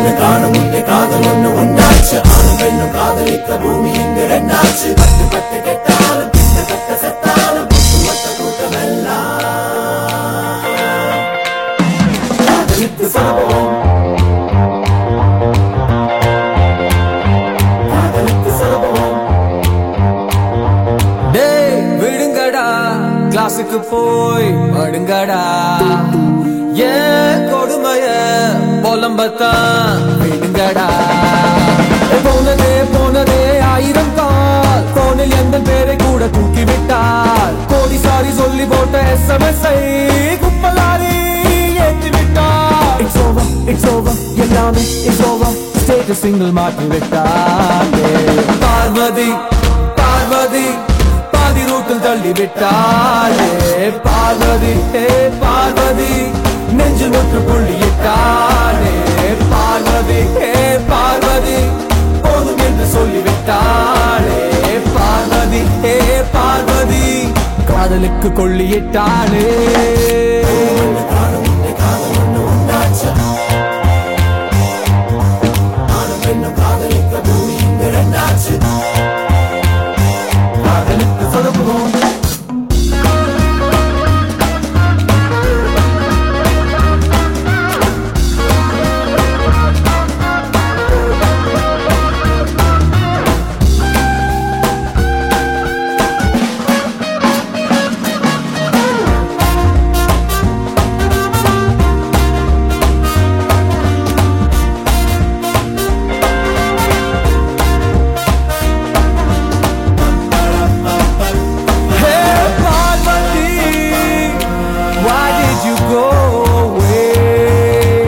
ஒண்ணு காணும் முன்னே காதல் ஒண்ணு உண்டாச்சு ஆணும் பெண்ணும் காதலிக்க பூமி இங்கு ரெண்டாச்சு பட்டு பட்டு கெட்டாலும் பின்ன கட்ட செத்தாலும் ஒட்டுமொத்த கூட்டம் எல்லாம் காதலித்து சாபம் காதலித்து சாபம் டேய் விடுங்கடா கிளாஸுக்கு போய் படுங்கடா ஏன் கொடுமைய புலம்பத்தான் விடுங்கடா போனதே போனதே ஆயிரம் கால் போனில் எந்த பேரை கூட தூக்கி விட்டார் கோடி சாரி சொல்லி போட்ட எஸ்எம்எஸ் குப்பலாரி ஏற்றி விட்டார் இட்ஸ் ஓவர் இட்ஸ் ஓவர் எல்லாமே இட்ஸ் ஓவர் ஸ்டேட்டஸ் சிங்கிள் மாற்றி விட்டார் பார்வதி பார்வதி பாதி ரூட்டில் தள்ளி விட்டாளே பார்வதி ஹே பார்வதி நெஞ்சு முற்று புள்ளியிட்டாளே பார்வதி ஹே பார்வதி போதும் என்று சொல்லிவிட்டாளே பார்வதி ஹே பார்வதி காதலுக்கு கொள்ளியிட்டாளே காணும் முன்னே காதல் ஒண்ணு உண்டாச்சு ஆணும் பெண்ணும் காதலிக்க பூமி இங்கு ரெண்டாச்சு காதலித்து சொதப்புவோம் Hey Parvati, why did you go away?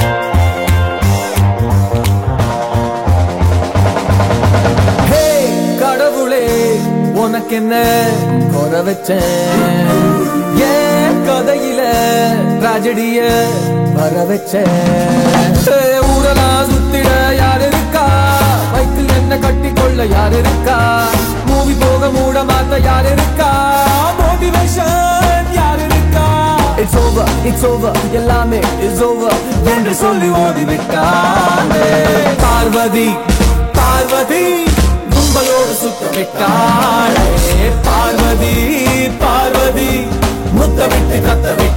Hey கடவுளே உனக்கு என்ன குறை வச்சேன் ஏன் கதையில tragedy-ய வர வச்சேன் Hey, ஊரெல்லாம் சுத்திட யார் இருக்கா பைக்கில் என்ன கட்டி கொள்ள யார் இருக்கா மூவி போக மூட மாத்த யார் இருக்கா மோட்டிவேஷன் யார் இருக்கா இட்ஸ் ஓவர் இட்ஸ் ஓவர் எல்லாமே இட்ஸ் ஓவர் என்று சொல்லி ஓடிவிட்டாளே பார்வதி பார்வதி கும்பலோடு சுத்த விட்டாளே பார்வதி பார்வதி முத்தமிட்டு கத்த விட்டாளே